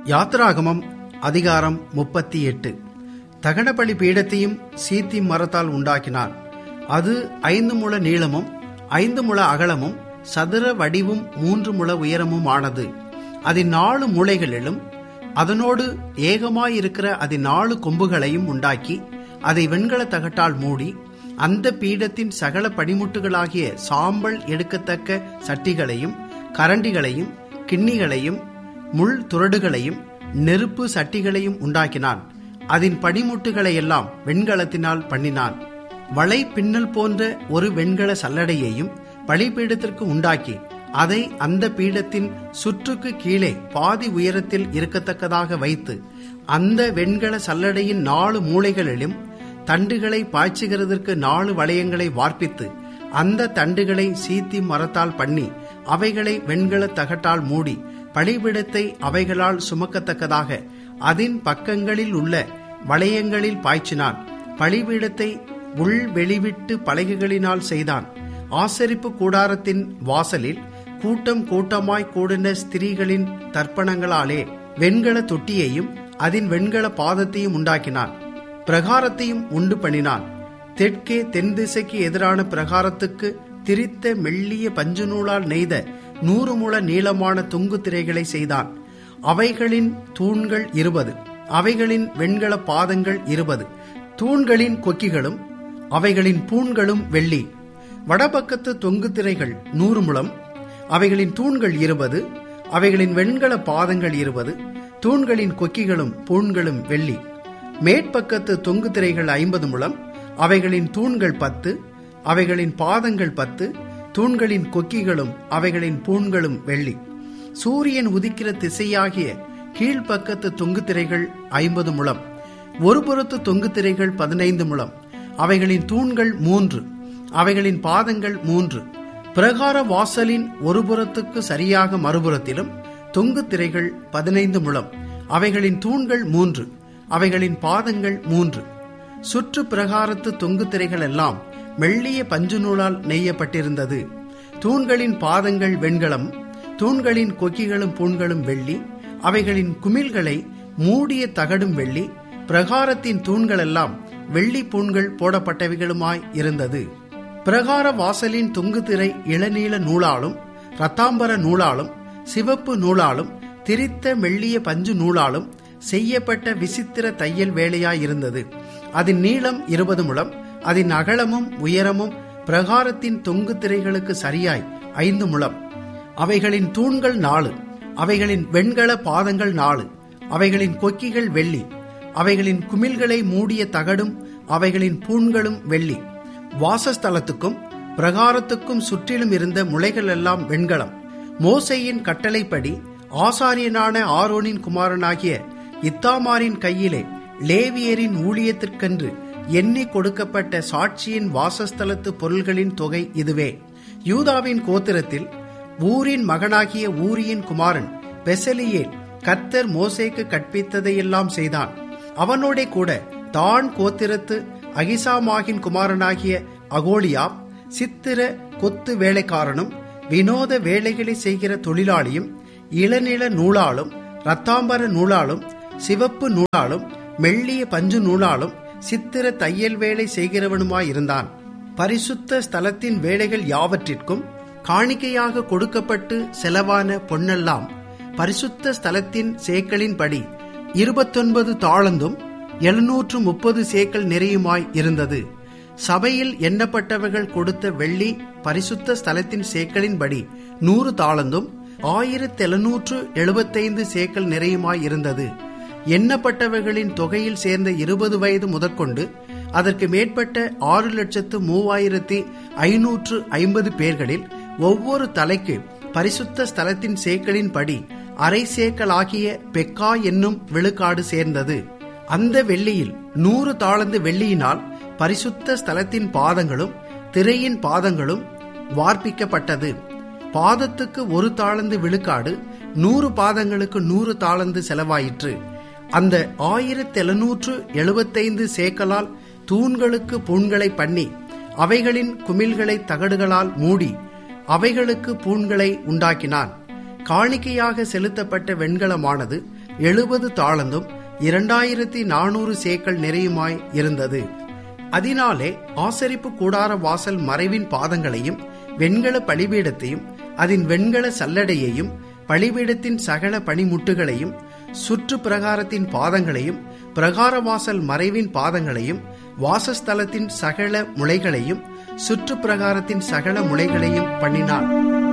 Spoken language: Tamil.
யாத்ராகமம் அதிகாரம் முப்பத்தி எட்டு தகனபலி பீடத்தையும் சீத்தி மரத்தால் உண்டாக்கினான் அது ஐந்து முழ நீளமும் ஐந்து முழ அகலமும் சதுர வடிவும் மூன்று முழ உயரமும் ஆனது அதன் நாலு மூலைகளிலும் அதனோடு ஏகமாயிருக்கிற அதன் நாலு கொம்புகளையும் உண்டாக்கி அதை வெண்கல தகட்டால் மூடி அந்த பீடத்தின் சகல படிமுட்டுகளாகிய சாம்பல் எடுக்கத்தக்க சட்டிகளையும் கரண்டிகளையும் கிண்ணிகளையும் முள் துறடுகளையும் நெருப்பு சட்டிகளையும் உண்டாக்கினான் அதன் படிமுட்டுகளை எல்லாம் வெண்கலத்தினால் பண்ணினான் வளை பின்னல் போன்ற ஒரு வெண்கல சல்லடையையும் பலிபீடத்திற்கு உண்டாக்கி அதை அந்த பீடத்தின் சுற்றுக்கு கீழே பாதி உயரத்தில் இருக்கத்தக்கதாக வைத்து அந்த வெண்கல சல்லடையின் நாலு மூலைகளிலும் தண்டுகளை பாய்ச்சுகிறதற்கு நாலு வளையங்களை வார்ப்பித்து அந்த தண்டுகளை சீத்தி மரத்தால் பண்ணி அவைகளை வெண்கல தகட்டால் மூடி பலிபிடத்தை அவைகளால் சுமக்கத்தக்கதாக அதன் பக்கங்களில் உள்ள வளையங்களில் பாய்ச்சினான் பலிபீடத்தை உள் வெளிவிட்டு பலகைகளினால் செய்தான் ஆசரிப்பு கூடாரத்தின் வாசலில் கூட்டம் கூட்டமாய் கூடின ஸ்திரீகளின் தர்ப்பணங்களாலே வெண்கல தொட்டியையும் அதன் வெண்கல பாதத்தையும் உண்டாக்கினான் பிரகாரத்தையும் உண்டு பண்ணினான் தெற்கே தென் திசைக்கு எதிரான பிரகாரத்துக்கு திரித்த மெல்லிய பஞ்சு நூலால் நெய்த நூறு முழ நீளமான தொங்கு திரைகளை செய்தான் அவைகளின் தூண்கள் இருபது அவைகளின் வெண்கல பாதங்கள் இருபது தூண்களின் கொக்கிகளும் அவைகளின் பூண்களும் வெள்ளி வடபக்கத்து தொங்கு திரைகள் நூறு முழம் அவைகளின் தூண்கள் இருபது அவைகளின் வெண்கல பாதங்கள் இருபது தூண்களின் கொக்கிகளும் பூண்களும் வெள்ளி மேற்பக்கத்து தொங்கு திரைகள் ஐம்பது முழம் அவைகளின் தூண்கள் பத்து அவைகளின் பாதங்கள் பத்து தூண்களின் கொக்கிகளும் அவைகளின் பூண்களும் வெள்ளி சூரியன் உதிக்கிற திசையாகிய கீழ்ப்பக்கத்து தொங்கு திரைகள் ஐம்பது முழம் ஒரு புறத்து தொங்கு திரைகள் பதினைந்து முழம் அவைகளின் தூண்கள் மூன்று அவைகளின் பாதங்கள் மூன்று பிரகார வாசலின் ஒரு புறத்துக்கு சரியாக மறுபுறத்திலும் தொங்கு திரைகள் பதினைந்து முழம் அவைகளின் தூண்கள் மூன்று அவைகளின் பாதங்கள் மூன்று சுற்று பிரகாரத்து தொங்கு திரைகள் எல்லாம் மெல்லிய பஞ்சு நூலால் நெய்யப்பட்டிருந்தது தூண்களின் பாதங்கள் வெண்கலம் தூண்களின் கொக்கிகளும் பூண்களும் வெள்ளி அவைகளின் குமிழ்களை மூடிய தகடும் வெள்ளி பிரகாரத்தின் தூண்களெல்லாம் வெள்ளி பூண்கள் போடப்பட்டவைகளுமாய் இருந்தது பிரகார வாசலின் தொங்கு திரை இளநீல நூலாலும் ரத்தாம்பர நூலாலும் சிவப்பு நூலாலும் திரித்த மெல்லிய பஞ்சு நூலாலும் செய்யப்பட்ட விசித்திர தையல் வேலையாயிருந்தது அதன் நீளம் இருபது முழம் அதன் அகலமும் உயரமும் பிரகாரத்தின் தொங்கு திரைகளுக்கு சரியாய் ஐந்து முழம் அவைகளின் தூண்கள் நாலு அவைகளின் வெண்கல பாதங்கள் நாலு அவைகளின் கொக்கிகள் வெள்ளி அவைகளின் குமிழ்களை மூடிய தகடும் அவைகளின் பூண்களும் வெள்ளி வாசஸ்தலத்துக்கும் பிரகாரத்துக்கும் சுற்றிலும் இருந்த முளைகள் எல்லாம் வெண்கலம் மோசையின் கட்டளைப்படி ஆசாரியனான ஆரோனின் குமாரனாகிய இத்தாமாரின் கையிலே லேவியரின் ஊழியத்திற்கென்று எண்ணி கொடுக்கப்பட்ட சாட்சியின் வாசஸ்தலத்து பொருள்களின் தொகை இதுவே யூதாவின் கோத்திரத்தில் ஊரின் மகனாகிய ஊரியின் குமாரன் பெசலியேல் கர்த்தர் மோசேக்கு கற்பித்ததையெல்லாம் செய்தான் அவனோட கூட தான் கோத்திரத்து அகிசாமாகின் குமாரனாகிய அகோலியா சித்திர கொத்து வேலைக்காரனும் வினோத வேலைகளை செய்கிற தொழிலாளியும் இளநில நூலாலும் ரத்தாம்பர நூலாலும் சிவப்பு நூலாலும் மெல்லிய பஞ்சு நூலாலும் சித்திர தையல் வேலை செய்கிறவனுமாயிருந்தான் பரிசுத்த ஸ்தலத்தின் வேலைகள் யாவற்றிற்கும் காணிக்கையாக கொடுக்கப்பட்டு செலவான பொன்னெல்லாம் பரிசுத்த ஸ்தலத்தின் சேக்களின்படி இருபத்தொன்பது தாளந்தும் எழுநூற்று முப்பது சேக்கல் நிறையுமாய் இருந்தது சபையில் எண்ணப்பட்டவர்கள் கொடுத்த வெள்ளி பரிசுத்த ஸ்தலத்தின் சேக்களின்படி நூறு தாளந்தும் ஆயிரத்தி எழுநூற்று எழுபத்தைந்து சேக்கல் நிறையுமாய் இருந்தது எண்ணப்பட்டவர்களின் தொகையில் சேர்ந்த இருபது வயது முதற்கொண்டு அதற்கு மேற்பட்ட ஆறு லட்சத்து மூவாயிரத்தி ஐநூற்று ஐம்பது பேர்களில் ஒவ்வொரு தலைக்கு பரிசுத்த ஸ்தலத்தின் சேக்களின்படி அரை சேக்கலாகிய பெக்கா என்னும் விழுக்காடு சேர்ந்தது அந்த வெள்ளியில் நூறு தாளந்து வெள்ளியினால் பரிசுத்த ஸ்தலத்தின் பாதங்களும் திரையின் பாதங்களும் வார்ப்பிக்கப்பட்டது பாதத்துக்கு ஒரு தாளந்து விழுக்காடு நூறு பாதங்களுக்கு நூறு தாளந்து செலவாயிற்று அந்த ஆயிரத்தி எழுநூற்று எழுபத்தைந்து சேக்கலால் தூண்களுக்கு பூண்களை பண்ணி அவைகளின் குமிழ்களை தகடுகளால் மூடி அவைகளுக்கு பூண்களை உண்டாக்கினான் காணிக்கையாக செலுத்தப்பட்ட வெண்கலமானது எழுபது தாளந்தும் இரண்டாயிரத்தி நானூறு சேக்கள் நிறையுமாய் இருந்தது அதனாலே ஆசரிப்பு கூடார வாசல் மறைவின் பாதங்களையும் வெண்கல பலிபீடத்தையும் அதன் வெண்கல சல்லடையையும் பலிபீடத்தின் சகல பனிமுட்டுகளையும் சுற்று பிரகாரத்தின் பாதங்களையும் பிரகார வாசல் மறைவின் பாதங்களையும் வாசஸ்தலத்தின் சகல முளைகளையும் சுற்று பிரகாரத்தின் சகல முளைகளையும் பண்ணினான்